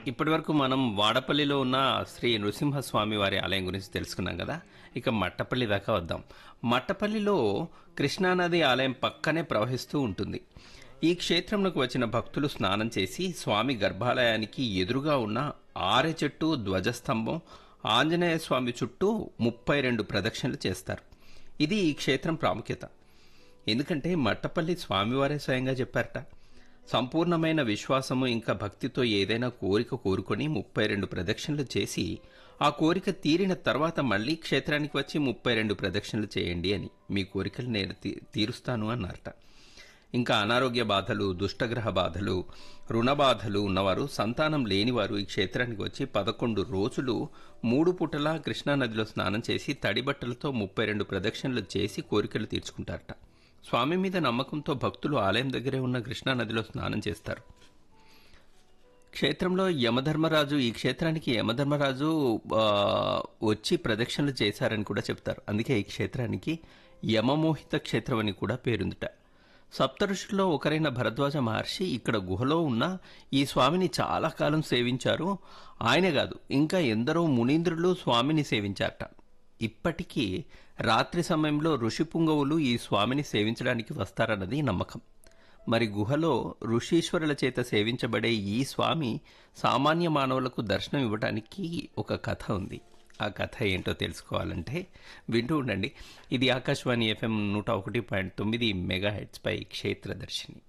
ఇప్పటివరకు మనం వాడపల్లిలో ఉన్న శ్రీ నృసింహస్వామి వారి ఆలయం గురించి తెలుసుకున్నాం కదా ఇక మట్టపల్లి దాకా వద్దాం మట్టపల్లిలో కృష్ణానది ఆలయం పక్కనే ప్రవహిస్తూ ఉంటుంది ఈ క్షేత్రంలోకి వచ్చిన భక్తులు స్నానం చేసి స్వామి గర్భాలయానికి ఎదురుగా ఉన్న ఆరె చెట్టు ధ్వజస్తంభం ఆంజనేయ స్వామి చుట్టూ ముప్పై రెండు ప్రదక్షిణలు చేస్తారు ఇది ఈ క్షేత్రం ప్రాముఖ్యత ఎందుకంటే మట్టపల్లి స్వామివారే స్వయంగా చెప్పారట సంపూర్ణమైన విశ్వాసము ఇంకా భక్తితో ఏదైనా కోరిక కోరుకొని ముప్పై రెండు ప్రదక్షిణలు చేసి ఆ కోరిక తీరిన తర్వాత మళ్ళీ క్షేత్రానికి వచ్చి ముప్పై రెండు ప్రదక్షిణలు చేయండి అని మీ కోరికలు నేను తీ- తీరుస్తాను అన్నారట ఇంకా అనారోగ్య బాధలు దుష్టగ్రహ బాధలు రుణ బాధలు ఉన్నవారు సంతానం లేనివారు ఈ క్షేత్రానికి వచ్చి పదకొండు రోజులు మూడు పూటలా కృష్ణానదిలో స్నానం చేసి తడి బట్టలతో ముప్పై రెండు ప్రదక్షిణలు చేసి కోరికలు తీర్చుకుంటారట స్వామి మీద నమ్మకంతో భక్తులు ఆలయం దగ్గరే ఉన్న కృష్ణానదిలో స్నానం చేస్తారు క్షేత్రంలో యమధర్మరాజు ఈ క్షేత్రానికి యమధర్మరాజు ఆ, వచ్చి ప్రదక్షిణలు చేశారని కూడా చెప్తారు అందుకే ఈ క్షేత్రానికి యమమోహిత క్షేత్రం అని కూడా పేరుందిట సప్త ఋషుల్లో ఒకరైన భరద్వాజ మహర్షి ఇక్కడ గుహలో ఉన్న ఈ స్వామిని చాలా కాలం సేవించారు ఆయనే కాదు ఇంకా ఎందరో మునీంద్రులు స్వామిని సేవించారట ఇప్పటికీ రాత్రి సమయంలో ఋషి పుంగవులు ఈ స్వామిని సేవించడానికి వస్తారన్నది నమ్మకం మరి గుహలో ఋషీశ్వరుల చేత సేవించబడే ఈ స్వామి సామాన్య మానవులకు దర్శనం ఇవ్వడానికి ఒక కథ ఉంది ఆ కథ ఏంటో తెలుసుకోవాలంటే వింటూ ఉండండి ఇది ఆకాశవాణి ఎఫ్ఎం నూట ఒకటి పాయింట్ తొమ్మిది మెగా హెడ్స్పై క్షేత్రదర్శిని